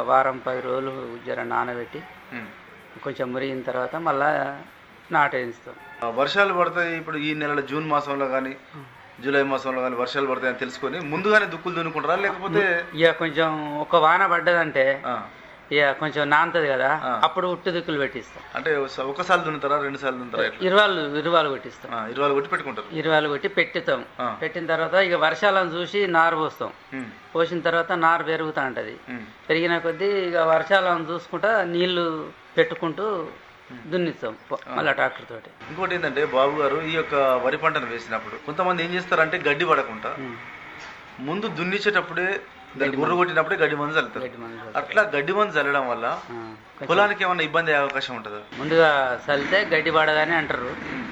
వారం పది రోజులు జర నానబెట్టి ఉమ్. కొంచెం మురిగిన తర్వాత మళ్ళా నాటేస్తాం ఆ, వర్షాలు పడతాయి ఇప్పుడు ఈ నెలలో జూన్ మాసంలో కానీ జూలై మాసంలో కానీ వర్షాలు పడతాయని తెలుసుకొని ముందుగానే దుక్కులు దున్నుకుంటారా లేకపోతే ఇక కొంచెం ఒక వాన పడ్డదంటే ఆ, ఇక కొంచెం నానుతుంది కదా ఆ. అప్పుడు ఉట్టు దిక్కులు పెట్టిస్తాం అంటే ఒక- ఒకసారి దున్నుతారా రెండు సార్లు దున్నుతారా ఎట్లా? ఇరువాలు ఇరువాలు కొట్టిస్తాం ఆ, ఇరవై కొట్టి పెట్టుకుంటారు ఇరువాలు కొట్టి పెట్టుతాం ఆ. పెట్టిన తర్వాత ఇక వర్షాలను చూసి నారు పోస్తాం ఉమ్, పోసిన తర్వాత నారు పెరుగుతూ ఉంటుంది ఉమ్, పెరిగిన కొద్దీ ఇక వర్షాలను చూసుకుంటా నీళ్లు పెట్టుకుంటూ దున్నిస్తాం ప- మళ్ళా ట్రాక్టర్ తోటి ఇంకోటి ఏంటంటే బాబు గారు ఈ యొక్క వరి పంటను వేసినప్పుడు కొంతమంది ఏం చేస్తారంటే గడ్డి పడకుండా ఉమ్. ముందు దున్నిచ్చేటప్పుడే దాన్ని గుర్రు కొట్టినప్పుడే గడ్డి మందు చల్లుతారు గడ్డి మందు చల్లుతారు. అట్లా గడ్డి మందు చల్లడం వల్ల ఆ, కొంచెం పొలానికి ఏమన్నా ఇబ్బంది అయ్యే అవకాశం ఉంటుందా ముందుగా చల్లితే గడ్డి పడదని అంటారు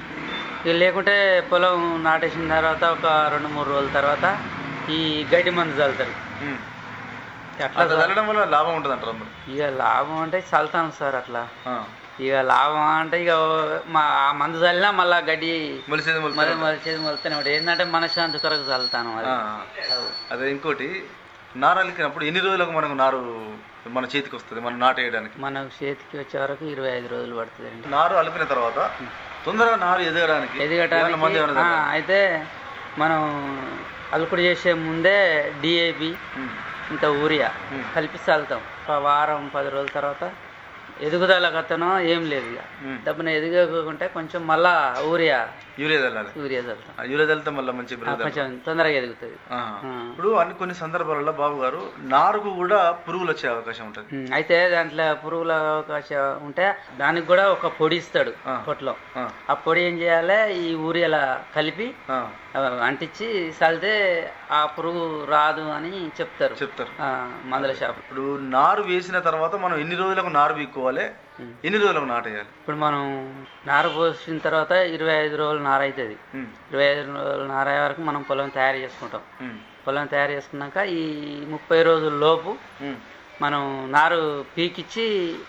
ఇక లేకుంటే పొలం నాటేసిన తర్వాత ఒక రెండు మూడు రోజుల తర్వాత ఈ గడ్డి మందు చల్లుతారు ఉమ్. అట్లా అట్లా చల్లడం వల్ల లాభం ఉంటుంది అంటారు మరి ఇక లాభం అంటే చల్లుతాం సార్ అట్లా ఆ. ఇక లాభం అంటే ఇక మా ఆ మందు చల్లినా మళ్ళా గడ్డి మొలిసేది మొలిసేది. మరి మొలిచేది మొలుతూనే ఉంటుంది ఏంటంటే మనశ్శాంతి కొరకు చల్లుతాను అది ఆ. అదే ఇంకోటి నార అలికినప్పుడు ఎన్ని రోజులకు మనకు నారు మన చేతికి వస్తుంది మనం నాటు వేయడానికి మనకు చేతికి వచ్చే వరకు ఇరవై ఐదు రోజులు పడుతుంది అండి నారు అలిపిన తర్వాత తొందరగా నారు ఎదగడానికి ఏమైనా ఎదగటానికి మందు ఏమైనా ఆ, చల్లాలా? అయితే మనం అలుకుడు చేసే ముందే డిఏపి ఉమ్. ఇంత ఊరియా ఉమ్. కలిపి చల్లుతాం ఒక వారం పది రోజుల తర్వాత ఎదుగుదల గతనం ఏం లేదు ఇక ఉమ్. డబ్బున ఎదగకుంటే కొంచెం మళ్ళా ఊరియా యూరియా చల్లాలి ఊరియా చల్లుతాం ఆ యూరియా చల్లితే మళ్ళీ మంచి ఆ, పెరుగుదల. కొంచెం తొందరగా ఎదుగుతుంది ఆ. ఆ. ఇప్పుడు అన్ని కొన్ని సందర్భాలలో బాబు గారు నారుకు కూడా పురుగులు వచ్చే అవకాశం ఉంటుంది ఉమ్, అయితే దాంట్లో పురుగుల అవకాశం ఉంటే దానికి కూడా ఒక పొడి ఇస్తాడు ఆ. పొట్లో ఆ. ఆ పొడి ఏం చేయాలి ఈ ఊరియలా కలిపి ఆ. ఆ, అంటించి చల్లితే ఆ పురుగు రాదు అని చెప్తారు చెప్తారు ఆ, మందుల షాప్ ఇప్పుడు నారు వేసిన తర్వాత మనం ఎన్ని రోజులకు నారు బీక్కోవాలి ఉమ్. ఎన్ని రోజులకు నాటేయాలి ఇప్పుడు మనం నార పోసిన తర్వాత ఇరవై ఐదు రోజులు నార అవుతుంది ఉమ్. ఇరవై ఐదు రోజులు నార అయ్యే వరకు మనం పొలం తయారు చేసుకుంటాం ఉమ్. పొలం తయారు చేసుకున్నాక ఈ ముప్పై రోజుల లోపు ఉమ్. మనం నారు పీకిచ్చి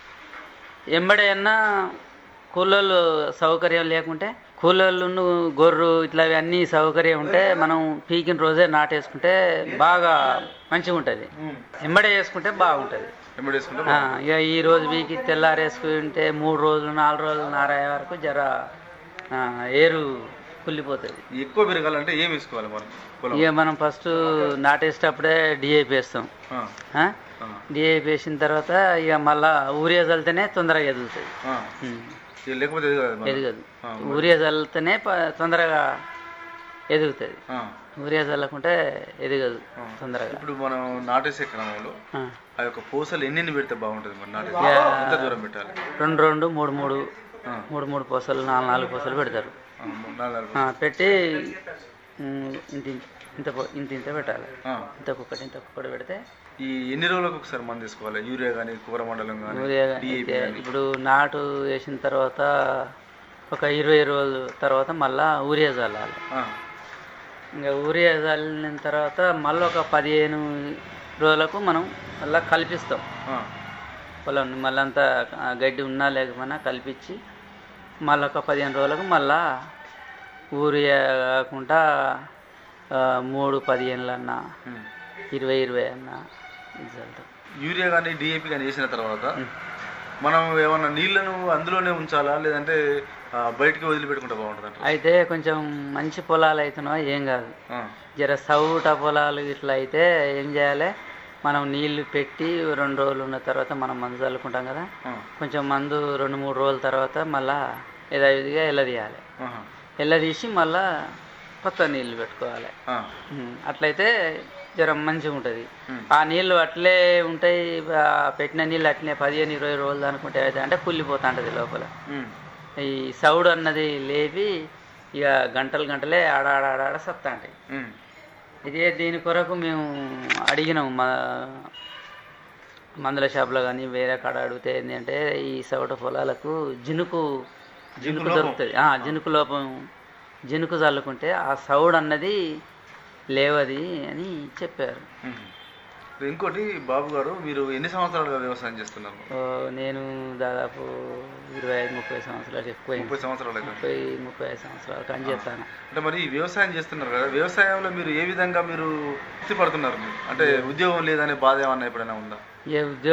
ఎంబడే అన్నా కూలోళ్ళు సౌకర్యం లేకుంటే కూలోళ్ళు గొర్రు ఇట్లా అన్ని సౌకర్యం ఉంటే మనం పీకిన రోజే నాటేసుకుంటే బాగా మంచిగా ఉంటుంది ఉమ్. ఎంబడే వేసుకుంటే బాగుంటుంది ఎంబడి వేసుకుంటే ఆ, ఇక ఈ రోజు వీకి తెల్లారేసుకుంటే మూడు రోజులు నాలుగు రోజులు నారయ్యే వరకు జర ఆ, ఏరు కుళ్ళిపోతుంది ఎక్కువ పెరగాలంటే ఏం వేసుకోవాలి మనం పొలం ఇక మనం ఫస్ట్ నాటేసేటప్పుడే డిఏపి వేస్తాం ఆ. ఆ? ఆ. డిఏపి వేసిన తర్వాత ఇక మళ్ళా ఊరియా చల్లితేనే తొందరగా ఎదుగుతుంది ఆ. ఉమ్, ఇది లేకపోతే ఎదగదు మరి. ఎదగదు ఆ, ఊరియా చల్లితేనే ప- తొందరగా ఎదుగుతుంది ఆ. ఊరియా చల్లకుంటే ఎదగదు ఆ. తొందరగా ఇప్పుడు మనం నాటేసే క్రమంలో ఆ. ఆ యొక్క పూసలు ఎన్ని పెడితే బాగుంటుంది మరి నాటేసి యా. ఎంత దూరం పెట్టాలి రెండు రెండు మూడు మూడు ఆ. మూడు మూడు పూసలు నాలుగు నాలుగు పూసలు పెడతారు ఆ, నాలుగు ఆ, పెట్టి ఉమ్, ఇంత ఇంత- ఇంత పొ- ఇంత ఇంత పెట్టాలి ఆ. ఇంతకొకటి ఇంతకొకటి పెడితే ఈ ఎన్ని రోజులకు ఒకసారి మంది తీసుకోవాలి యూరియా కానీ కూర మండలం కానీ యూరియా డిఏపి అయితే కానీ ఇప్పుడు నాటు వేసిన తర్వాత ఒక ఇరవై రోజుల తర్వాత మళ్ళా ఊరియా చల్లాలి ఆ. ఇంకా ఊరియా చల్లిన తర్వాత మళ్ళీ ఒక పదిహేను రోజులకు మనం మళ్ళీ కల్పిస్తాం ఆ. పొలం మళ్ళీ అంతా ఆ, గడ్డి ఉన్నా లేకపోయినా కల్పించి మళ్ళీ ఒక పదిహేను రోజులకు మళ్ళా ఊరియా కాకుండా ఆ, మూడు పదిహేనులన్నా ఉమ్. ఇరవై ఇరవై అన్నా ఇది చల్లుతాం యూరియా కానీ డిఏపి కానీ వేసిన తర్వాత మనం ఏమన్నా నీళ్లను అందులోనే ఉంచాలా లేదంటే ఆ, బయటికి వదిలిపెట్టుకుంటే బాగుంటుంది అంట అయితే కొంచెం మంచి పొలాలు అవుతున్నావా ఏం కాదు జర సౌట పొలాలు ఇట్లా అయితే ఏం చేయాలి మనం నీళ్లు పెట్టి రెండు రోజులు ఉన్న తర్వాత మనం మందు చల్లుకుంటాం కదా కొంచెం మందు రెండు మూడు రోజుల తర్వాత మళ్ళా యథావిధిగా ఎల్లదీయాలి ఎల్లదీసి మళ్ళా కొత్త నీళ్లు పెట్టుకోవాలి ఉమ్, అట్లయితే జ్వరం మంచిగా ఉంటుంది ఆ నీళ్లు అట్లే ఉంటాయి ఆ పెట్టిన నీళ్ళు అట్లే పదిహేను ఇరవై రోజులు అనుకుంటే అయితే అంటే కుళ్ళిపోతా ఉంటుంది లోపల ఈ సౌడు అన్నది లేవి ఇక గంటలు గంటలే ఆడ ఆడ ఆడ ఆడ సత్తా ఉంటాయి ఇదే దీని కొరకు మేము అడిగినాం మా మందుల షాప్లో కానీ వేరే కాడ అడిగితే ఏంటంటే ఈ సౌట పొలాలకు జినుకు జినుకు దొరుకుతుంది ఆ, జినుకు లోపం జినుకు చల్లుకుంటే ఆ సౌడ్ అన్నది లేవది అని చెప్పారు ఇంకోటి బాబు గారు మీరు ఎన్ని సంవత్సరాలుగా వ్యవసాయం చేస్తున్నారు ఓ, నేను దాదాపు ఇరవై ఐదు ముప్పై సంవత్సరాలు ఎక్కువ ముప్పై సంవత్సరాలు ముప్పై ముప్పై ఐదు సంవత్సరాలు కానీ చేస్తాను అంటే మరి ఈ వ్యవసాయం చేస్తున్నారు కదా వ్యవసాయంలో మీరు ఏ విధంగా మీరు తృప్తి పడుతున్నారు మీరు అంటే ఉద్యోగం లేదనే బాధ ఏమన్నా ఎప్పుడైనా ఉందా ఏ ఉద్యోగం